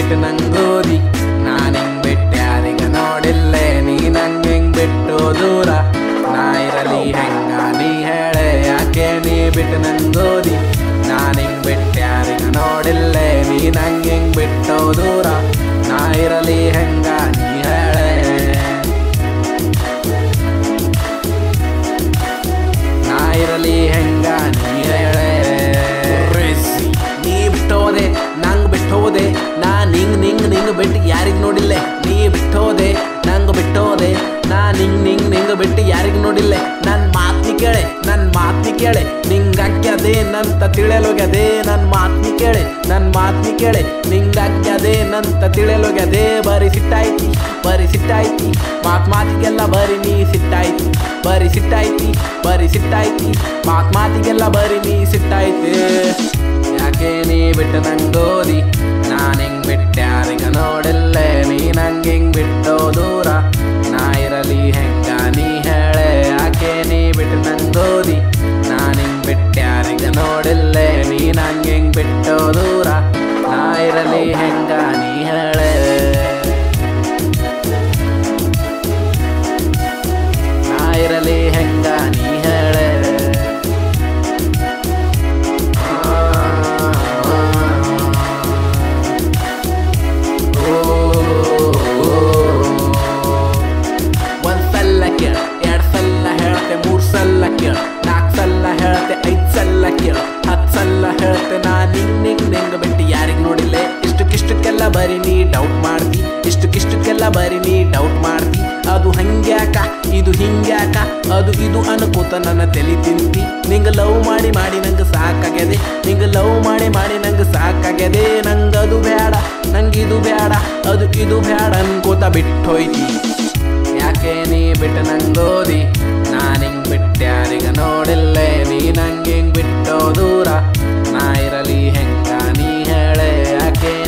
ಬಿಟ್ಟು ನಂಗೋದಿ ನಾನು ಹಿಂಗ್ ಬಿಟ್ಟು ಯಾರಿಗ ನೋಡಿಲ್ಲೇ ನೀ ನಂಗೆ ಹಿಂಗ್ ಬಿಟ್ಟು ದೂರ ನಾ ಇರಲಿ ಹೆಂಗ ನೀ ಹೇಳೆ ಯಾಕೆ ನೀ ಬಿಟ್ಟು ನಂಗೋದಿ ನಾನು ಹಿಂಗ್ ಬಿಟ್ಟು ಯಾರಿಗ ನೋಡಿಲ್ಲೇ ನೀ ನಂಗೆ ಹಿಂಗ್ ಬಿಟ್ಟು ದೂರ ನಾ ಇರಲಿ ಹೆಂಗ ನೀ ಹೇಳೆ ನಾ ಇರಲಿ ಹೆಂಗ ನೀ ಹೇಳೆ ರೇಸಿ. ನೀ ಬಿಟ್ಟೋದೆ ನಂಗ್ ಬಿಟ್ಟೋದೆ ನಾ ನಿಂಗ್ ನಿಂಗ್ ನಿಂಗ್ ಬಿಟ್ಟು ಯಾರಿಗ್ ನೋಡಿಲ್ಲೆ ನೀ ಬಿಟ್ಟೋದೆ ನಂಗ್ ಬಿಟ್ಟೋದೆ ನಾ ನಿಂಗ್ ನಿಂಗ್ ನಿಂಗ್ ಬಿಟ್ಟು ಯಾರಿಗ್ ನೋಡಿಲ್ಲೆ ನನ್ ಮಾತ್ನಿ ಕೇಳೆ ನನ್ ಮಾತ್ನಿ ಕೇಳೆ ನಿಂಗಾಕ್ಯದೆ ನಂತ ತಿಳಿಯಲೋಗ್ಯದೆ ನನ್ ಮಾತ್ನಿ ಕೇಳೆ ನನ್ ಮಾತ್ನಿ ಕೇಳೆ ನಿಂಗಾಕ್ಯದೆ ನಂತ ತಿಳಿಯಲೋಗ್ಯದೆ ಬರೀ ಸಿಟ್ಟಾಯ್ತಿ ಬರೀ ಸಿಟ್ಟಾಯ್ತಿ ಮಾತ್ ಮಾತಿಗೆಲ್ಲ ಬರೀ ನೀ ಸಿಟ್ಟಾಯ್ತಿ ಬರೀ ಸಿಟ್ಟಾಯ್ತಿ ಬರೀ ಸಿಟ್ಟಾಯ್ತಿ ಮಾತ್ ಮಾತಿಗೆಲ್ಲ ಬರೀ ನೀ ಸಿಟ್ಟಾಯ್ತಿ ಯಾಕೆ ನೀ ಬಿಟ್ಟು ನಂಗೋದಿ ನಾನು ಹಿಂಗ್ ಬಿಟ್ಟು ಯಾರಿಗ ನೋಡಿಲ್ಲೇ ನೀ ನಂಗೆ ಹಿಂಗ್ ಬಿಟ್ಟೋ ದೂರ ನಾ ಇರಲಿ ಹೆಂಗ ನೀ ಹೇಳೆ ಯಾಕೆ ನೀ ಬಿಟ್ಟು ನಂಗೋದಿ ನಾನು ಹಿಂಗ್ ಬಿಟ್ಟು ಯಾರಿಗ ನೋಡಿಲ್ಲೇ ನೀ ನಂಗೆ ಹಿಂಗ್ ಬಿಟ್ಟೋ ದೂರ ನಾ ಇರಲಿ ಹೆಂಗ ನೀ ಹೇಳೆ ನಾ ಇರಲಿ ಹೆಂಗ ನೀ ಹೇಳೆ ಒಂದ್ ಸಲ ಕೇಳ ಎರಡ್ ಸಲ ಹೇಳ್ತೆ ಮೂರ್ ಸಲ ಕೇಳ ನಾಲ್ಕ್ ಸಲ ಹೇಳ್ತೆ ಐದ್ ಸಲ ಕೇಳ ಹತ್ ಸಲ ಹೇಳ್ತೆ ನಾ ನಿಂಗ್ ನಿಂಗ್ ನಿಂಗ್ ಬಿಟ್ಟು ಯಾರಿಗ್ ನೋಡಿಲ್ಲೆ ಇಷ್ಟಕ್ಕಿಷ್ಟಕ್ಕೆಲ್ಲ ಬರೀ ನೀ ಡೌಟ್ ಮಾಡ್ತಿ ಇಷ್ಟಕ್ಕಿಷ್ಟಕ್ಕೆಲ್ಲ ಬರೀ ನೀ ಡೌಟ್ ಮಾಡ್ತಿ ಅದು ಹಂಗ್ಯಾಕ ಇದು ಹಿಂಗ್ಯಾಕ ಅದು ಇದು ಅನ್ಕೋತ ನನ್ನ ತಲೆ ತಿಂತಿ ನಿಂಗ ಲವ್ ಮಾಡಿ ಮಾಡಿ ನಂಗೆ ಸಾಕಾಗ್ಯದೆ ನಿಂಗ ಲವ್ ಮಾಡಿ ಮಾಡಿ ನಂಗೆ ಸಾಕಾಗ್ಯದೆ ನಂಗೆ ಅದು ಬೇಡ ನಂಗೆ ಇದು ಬೇಡ ಅದು ಇದು ಬೇಡ ಅನ್ಕೋತ ಬಿಟ್ಟೋಯ್ತಿ ಯಾಕೆ ನೀ ಬಿಟ್ಟು ನಂಗೋದಿ ನಾನು ಹಿಂಗ್ ಬಿಟ್ಟು ಯಾರಿಗ ನೋಡಿಲ್ಲೇ ನೀ ನಂಗೆ ಹಿಂಗ್ ಬಿಟ್ಟೋ ದೂರ ನಾ ಇರಲಿ ಹೆಂಗ ನೀ ಹೇಳೆ ಯಾಕೆ